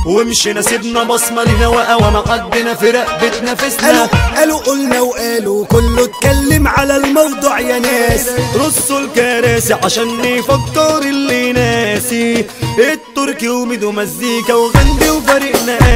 ومشينا سيبنا بصمة لنا وقوى معدنا في رقبتنا قالوا فسنا قالوا قلنا وقالوا كله اتكلم على الموضوع يا ناس رصوا الكراسي عشان نفكر اللي ناسي التركي وميدو مزيكا وغندي وفريق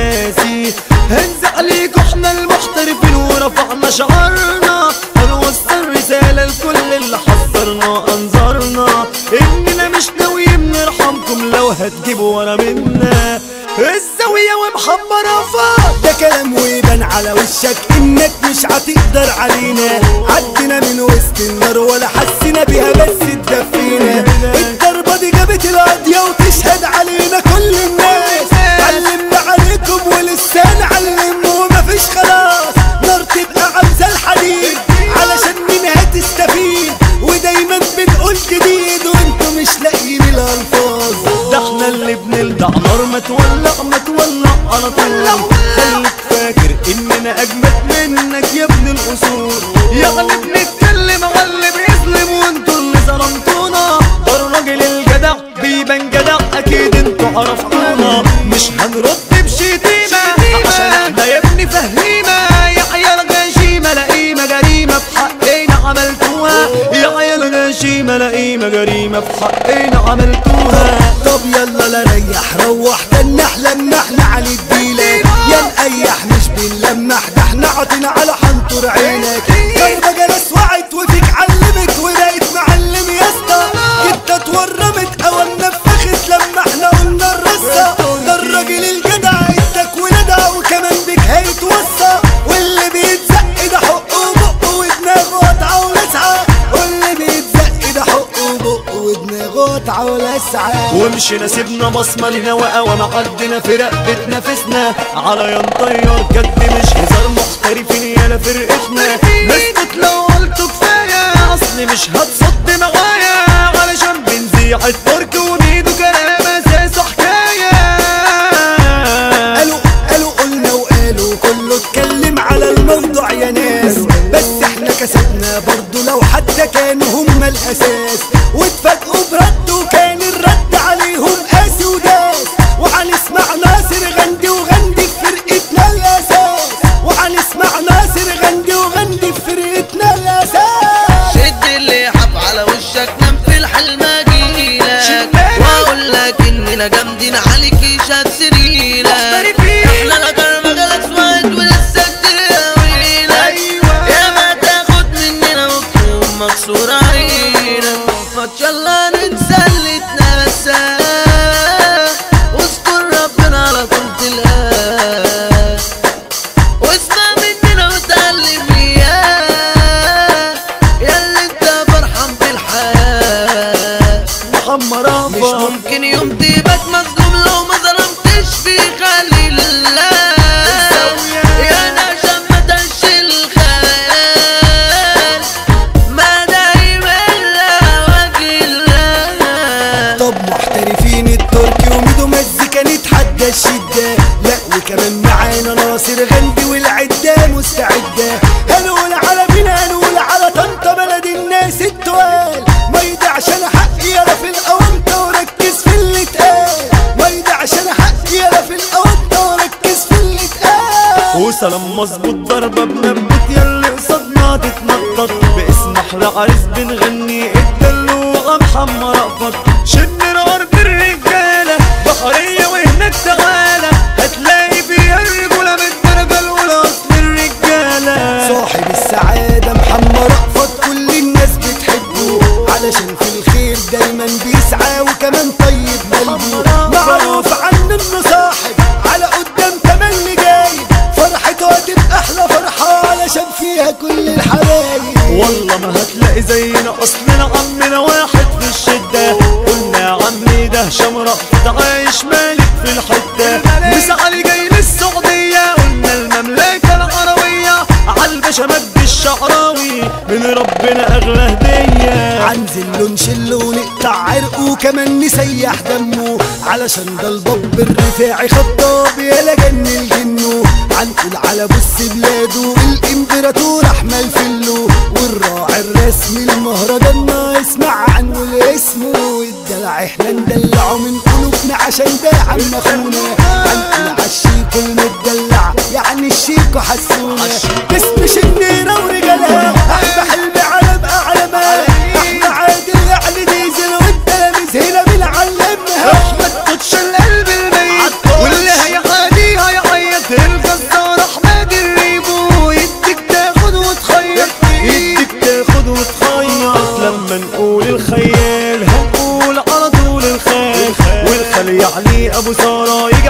ناسي هنزق عليكوا احنا المحترفين ورفعنا شعارنا هنوصل رسالة لكل اللي حذرنا انظرنا اننا مش ناويين نرحمكم لو هتجيبوا ورا منا الزاوية ومحمرة فوق ده كلام ويبان على وشك انك مش هتقدر علينا عدنا من وسط النار ولا حسينا بيها بس تدفينا الضربة دي جابت القضية وتشهد علينا كل الناس علمنا عليكم ولسه نعلم ومفيش خلاص نار تبقى عامزة الحديد علشان منها تستفيد ودايما بنقول جديد وانتوا مش لاقيين الالفاظ ده احنا اللي بنلدع نار ما تولع ما تولع على طول خليك فاكر اننا اجمد منك يا ابن الاصول يعني بنتكلم على اللي بيظلم وانتوا اللي ظلمتونا ده الراجل الجدع بيبان جدع اكيد انتوا عرفتونا مش هنرد بشتيمة عشان احنا يا ابني فهيمة يا عيال غشيمة لئيمة جريمة في حقنا عملتوها يا عيال غشيمة لئيمة جريمة في حقنا عملتوها طب يلا لا ريح روح ده النحلة احنا على الديلة يا نقيح مش بنلمح ده احنا عاطين على حنطر عينك ضربة جلس وعت وفيك علمت وبقيت معلم يا اسطى جبت اتورمت او نفخت لما احنا قلنا الرصة ده الراجل الجدع ادك وندى وكمان بك هيتوصى واللي بيتزق ده حقه بقه ودماغه قطعه ولسعة واللي بيتزق ده حقه بقه ودماغه قطعه ولسعة ومشينا سيبنا بصمة لنا وقوى معدنا في رقبتنا فسنا على ين طيار جد مش هزار محترفين يالا فرقتنا نسكت لو قلتوا كفاية اصل مش هتصد معايا علشان بنزيع الترك وميدو كلام اساسه حكاية قالوا قالوا قلنا وقالوا كله اتكلم على الموضوع يا ناس بس احنا كسبنا برضو لو حتى كانوا هم الاساس واتفاجئوا برد وكان الرد عليهم قاسي وداس وهنسمع ناصر غندي وغندي في فرقتنا الاساس وهنسمع ناصر غندي وغندي في فرقتنا الاساس شد اللي حف على وشك نام في الحلم اجيلك شمالي. واقول لك اننا جامدين عليك شاد سريرك محترفين. احنا نجار مجال اسود ولسه تراويلك أيوة. يا ما تاخد مننا مكتوب مكسور عينك ما يلا ننسى اللي اتنسى واذكر ربنا على طول تلقاه واسمع مننا وتعلم اياه ياللي انت فرحان بالحياة محمرة مش ممكن يوم تبقى مظلوم لو ما ظلمتش في خليل الله يا نجم ما تنشي الخيال ما دايما لا وجه الله طب محترفين التركي وميدو مزيكا نتحدى الشدة لا وكمان معانا ناصر غندي والعدة مستعدة هنقول على مين هنقول على طنطا بلد الناس التوال ما يدعش انا حقي يلا في الاونطة وركز في اللي اتقال ما يدعش انا حقي يلا في الاونطة وركز في اللي اتقال وسلام مظبوط ضربة بنبت ياللي قصادنا تتنطط باسم احلى عريس بنغني الدلوعة محمد رأفت شن نار بالرجالة بحرية وهناك تعالى هتلاقي فيها الرجولة من الدرجة الأولى أصل الرجالة صاحب السعادة محمد رأفت كل الناس بتحبه علشان في الخير دايما بيسعى وكمان طيب قلبه معروف عنه انه صاحب على قدام تملي جاي فرحته هتبقى احلى فرحة علشان فيها كل الحبايب والله ما هتلاقي زينا اصلنا عمنا واحد في الشدة قلنا يا عمي ده شمرة ده عايش مالك في الحتة مسعى جاي للسعودية قلنا المملكة العربية عالباشا مجد الشعراوي من ربنا اغلى هدية عنزل نشله ونقطع عرقه كمان نسيح دمه علشان ده الباب الرفاعي خطاب يا لجن الجنو عنقول على بص بلاده الامبراطور احمل فيلو والراعي الرسمي المهرجان ما يسمع عنه الاسم والدلع احنا ندلعه من قلوبنا عشان ده عم اخونا عنقول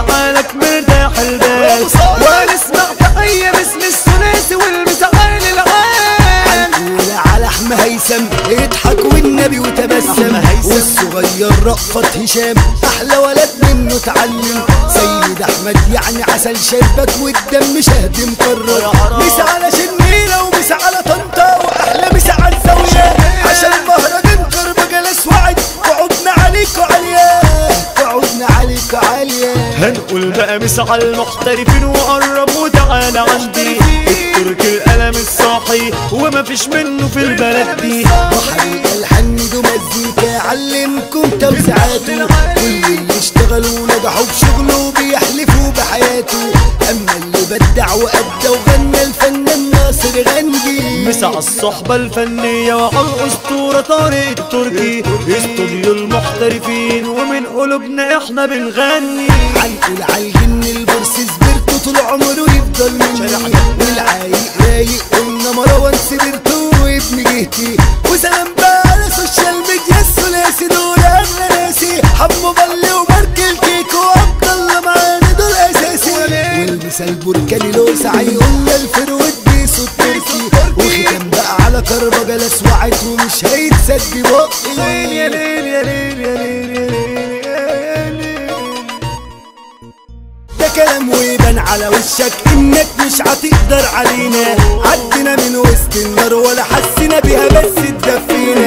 وجعلك مرتاح البال ونسمع تحية باسم الثلاثي والمسعال العال الأولى على أحمى هيثم اضحك والنبي وتبسم أحمى هيثم. والصغير رأفت هشام أحلى ولد منه اتعلم سيد أحمد يعني عسل شربك والدم شهد مكرر يا حرام. مس على شنيلة ومس على طنطا وأحلى مس على الزاوية عشان مهرجان كربجة وعد وعدنا عليك عالية وعدنا عليك عالية هنقول بقى مسعى المحترفين وقرب وتعالى عندي الترك القلم الصاحي وما فيش منه في البلد دي وحريق الحمد ومزيكا علمكم توزيعاته كل اللي اشتغلوا ونجحوا بشغله بيحلفوا بحياته اما اللي بدع وابدى وغنى الفنان ناصر غندي مسعى الصحبة الفنية وعلى الأسطورة طارق التركي استوديو المحترفين ومن قلوبنا احنا بنغني عنقل عالجن البرس سبرته طول عمره يفضل مني والعايق رايق قلنا مروان سبرته وابن جهتي وسلام بقى على سوشيال ميديا الثلاثي دول اغلى ناسي حمو بلي ومارك الكيك وعبد الله معانا دول اساسي والمثال بركاني لو سعي قلنا الفروت بيسو التركي وختم بقى على كربجة لسوعت ومش هيتسد يا بقي ليل يا ليل يا ليل يا ليل يا ليل ده كلام ويبان على وشك انك مش هتقدر علينا عدينا من وسط النار ولا حسينا بيها بس تدفينا